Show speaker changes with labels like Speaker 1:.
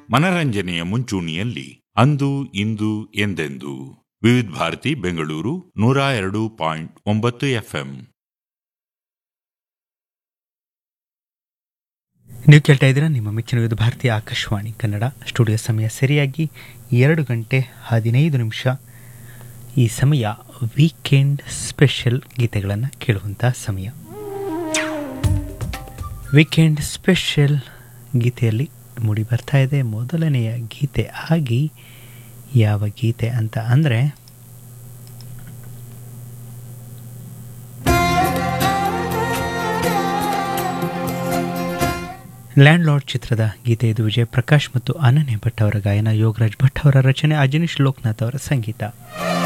Speaker 1: ಮನರಂಜನೆಯ ಮುಂಚೂಣಿಯಲ್ಲಿ ಅಂದು ಇಂದು ಎಂದೆಂದು ವಿವಿಧ ಭಾರತಿ ಬೆಂಗಳೂರು ನೂರ ಎರಡು ಪಾಯಿಂಟ್ ಒಂಬತ್ತು ಎಫ್ಎಂ
Speaker 2: ನೀವು ಕೇಳ್ತಾ ಇದ್ದೀರಾ ನಿಮ್ಮ ಮೆಚ್ಚಿನ ವಿವಿಧ ಭಾರತೀಯ ಆಕಾಶವಾಣಿ ಕನ್ನಡ ಸ್ಟುಡಿಯೋ ಸಮಯ ಸರಿಯಾಗಿ ಎರಡು ಗಂಟೆ ಹದಿನೈದು ನಿಮಿಷ ಈ ಸಮಯ ವೀಕೆಂಡ್ ಸ್ಪೆಷಲ್ ಗೀತೆಗಳನ್ನು ಕೇಳುವಂಥ ಸಮಯ ವೀಕೆಂಡ್ ಸ್ಪೆಷಲ್ ಗೀತೆಯಲ್ಲಿ ಮೂಡಿ ಬರ್ತಾ ಇದೆ ಮೊದಲನೆಯ ಗೀತೆ ಆಗಿ ಯಾವ ಗೀತೆ ಅಂತ ಅಂದರೆ ಲ್ಯಾಂಡ್ ಲಾರ್ಡ್ ಚಿತ್ರದ ಗೀತೆ ಇದು ವಿಜಯ್ ಪ್ರಕಾಶ್ ಮತ್ತು ಅನನ್ಯ ಭಟ್ ಅವರ ಗಾಯನ ಯೋಗರಾಜ್ ಭಟ್ ಅವರ ರಚನೆ ಅಜನೀಶ್ ಲೋಕನಾಥ್ ಅವರ ಸಂಗೀತ